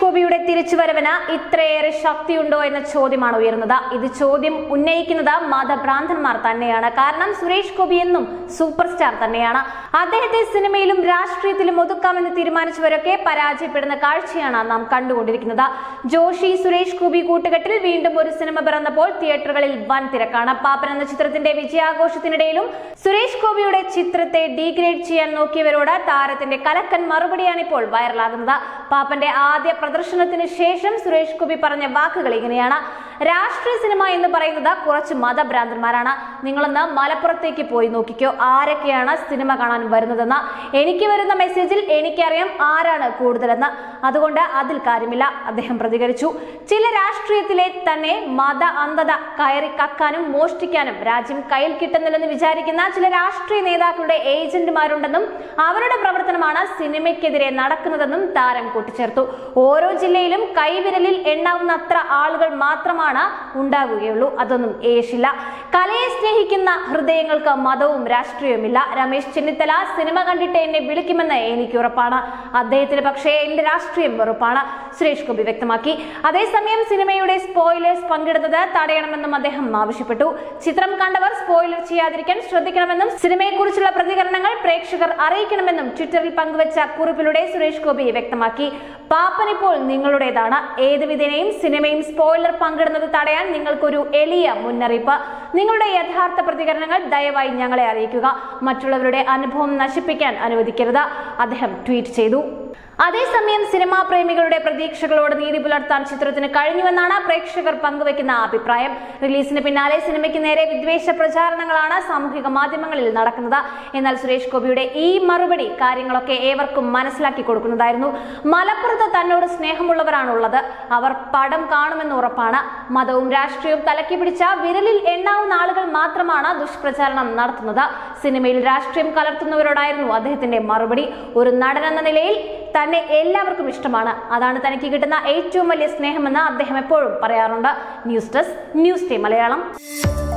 ഗോപിയുടെ തിരിച്ചുവരവിന് ഇത്രയേറെ ശക്തിയുണ്ടോ എന്ന ചോദ്യമാണ് ഉയർന്നത് ഇത് ചോദ്യം ഉന്നയിക്കുന്നത് മതഭ്രാന്തന്മാർ തന്നെയാണ് കാരണം സുരേഷ് ഗോപി എന്നും സൂപ്പർ സ്റ്റാർ തന്നെയാണ് അദ്ദേഹത്തെ സിനിമയിലും രാഷ്ട്രീയത്തിലും ഒതുക്കാമെന്ന് തീരുമാനിച്ചവരൊക്കെ പരാജയപ്പെടുന്ന കാഴ്ചയാണ് നാം കണ്ടുകൊണ്ടിരിക്കുന്നത് ജോഷി സുരേഷ് ഗോപി കൂട്ടുകെട്ടിൽ വീണ്ടും ഒരു സിനിമ പിറന്നപ്പോൾ തിയേറ്ററുകളിൽ വൻ തിരക്കാണ് പാപ്പൻ എന്ന ചിത്രത്തിന്റെ വിജയാഘോഷത്തിനിടയിലും സുരേഷ് ഗോപിയുടെ ചിത്രത്തെ ഡീഗ്രേഡ് ചെയ്യാൻ നോക്കിയവരോട് താരത്തിന്റെ കലക്കൻ മറുപടിയാണ് ഇപ്പോൾ വൈറലാകുന്നത് പാപ്പന്റെ ആദ്യ പ്രദർശനത്തിന് ശേഷം സുരേഷ് ഗോപി പറഞ്ഞ വാക്കുകൾ ഇങ്ങനെയാണ് രാഷ്ട്രീയ സിനിമ എന്ന് പറയുന്നത് കുറച്ച് മതഭ്രാന്തന്മാരാണ് നിങ്ങളൊന്ന് മലപ്പുറത്തേക്ക് പോയി നോക്കിക്കോ ആരൊക്കെയാണ് സിനിമ കാണാൻ വരുന്നതെന്ന് എനിക്ക് വരുന്ന മെസ്സേജിൽ എനിക്കറിയാം ആരാണ് കൂടുതലെന്ന് അതുകൊണ്ട് അതിൽ കാര്യമില്ല അദ്ദേഹം പ്രതികരിച്ചു ചില രാഷ്ട്രീയത്തിലെ തന്നെ മത അന്ധത കയറി കക്കാനും മോഷ്ടിക്കാനും രാജ്യം കയ്യിൽ കിട്ടുന്നില്ലെന്ന് വിചാരിക്കുന്ന ചില രാഷ്ട്രീയ നേതാക്കളുടെ ഏജന്റുമാരുണ്ടെന്നും അവരുടെ പ്രവർത്തനമാണ് സിനിമയ്ക്കെതിരെ നടക്കുന്നതെന്നും താരം കൂട്ടിച്ചേർത്തു ഓരോ ജില്ലയിലും കൈവിരലിൽ എണ്ണാവുന്നത്ര ആളുകൾ മാത്രമാണ് ഉണ്ടാകുകയുള്ളൂ അതൊന്നും ഏഷില്ല കലയെ സ്നേഹിക്കുന്ന ഹൃദയങ്ങൾക്ക് മതവും രാഷ്ട്രീയവുമില്ല രമേശ് ചെന്നിത്തല സിനിമ കണ്ടിട്ട് എന്നെ വിളിക്കുമെന്ന് എനിക്ക് ഉറപ്പാണ് അദ്ദേഹത്തിന് പക്ഷേ എന്റെ രാഷ്ട്രീയം വെറുപ്പാണ് സുരേഷ് ഗോപി വ്യക്തമാക്കി അതേസമയം സിനിമയുടെ സ്പോയിലേഴ്സ് പങ്കിടുന്നത് തടയണമെന്നും അദ്ദേഹം ആവശ്യപ്പെട്ടു ചിത്രം കണ്ടവർ സ്പോയിലർ ചെയ്യാതിരിക്കാൻ ശ്രദ്ധിക്കണമെന്നും സിനിമയെക്കുറിച്ചുള്ള പ്രതികരണങ്ങൾ പ്രേക്ഷകർ അറിയിക്കണമെന്നും ട്വിറ്ററിൽ പങ്കുവച്ച കുറിപ്പിലൂടെ സുരേഷ് ഗോപി വ്യക്തമാക്കി പാപ്പൻ ഇപ്പോൾ നിങ്ങളുടേതാണ് ഏത് വിധേനയും സിനിമയും സ്പോയിലർ പങ്കിടുന്നത് തടയാൻ നിങ്ങൾക്കൊരു എളിയ മുന്നറിയിപ്പ് നിങ്ങളുടെ യഥാർത്ഥ പ്രതികരണങ്ങൾ ദയവായി ഞങ്ങളെ അറിയിക്കുക മറ്റുള്ളവരുടെ അനുഭവം നശിപ്പിക്കാൻ അനുവദിക്കരുത് അദ്ദേഹം ട്വീറ്റ് ചെയ്തു അതേസമയം സിനിമാ പ്രേമികളുടെ പ്രതീക്ഷകളോട് നീതി പുലർത്താൻ ചിത്രത്തിന് കഴിഞ്ഞുവെന്നാണ് പ്രേക്ഷകർ പങ്കുവെക്കുന്ന അഭിപ്രായം റിലീസിന് പിന്നാലെ സിനിമയ്ക്ക് നേരെ വിദ്വേഷ പ്രചാരണങ്ങളാണ് സാമൂഹിക മാധ്യമങ്ങളിൽ നടക്കുന്നത് എന്നാൽ സുരേഷ് ഗോപിയുടെ ഈ മറുപടി കാര്യങ്ങളൊക്കെ ഏവർക്കും മനസ്സിലാക്കി കൊടുക്കുന്നതായിരുന്നു മലപ്പുറത്ത് തന്നോട് സ്നേഹമുള്ളവരാണുള്ളത് അവർ പടം കാണുമെന്ന് ഉറപ്പാണ് മതവും രാഷ്ട്രീയവും തലക്കി പിടിച്ച വിരലിൽ എണ്ണാവുന്ന ആളുകൾ മാത്രമാണ് ദുഷ്പ്രചാരണം നടത്തുന്നത് സിനിമയിൽ രാഷ്ട്രീയം കലർത്തുന്നവരോടായിരുന്നു അദ്ദേഹത്തിന്റെ മറുപടി ഒരു നടൻ എന്ന നിലയിൽ തന്നെ എല്ലാവർക്കും ഇഷ്ടമാണ് അതാണ് തനിക്ക് കിട്ടുന്ന ഏറ്റവും വലിയ സ്നേഹമെന്ന് അദ്ദേഹം എപ്പോഴും പറയാറുണ്ട് news desk news day Malayalam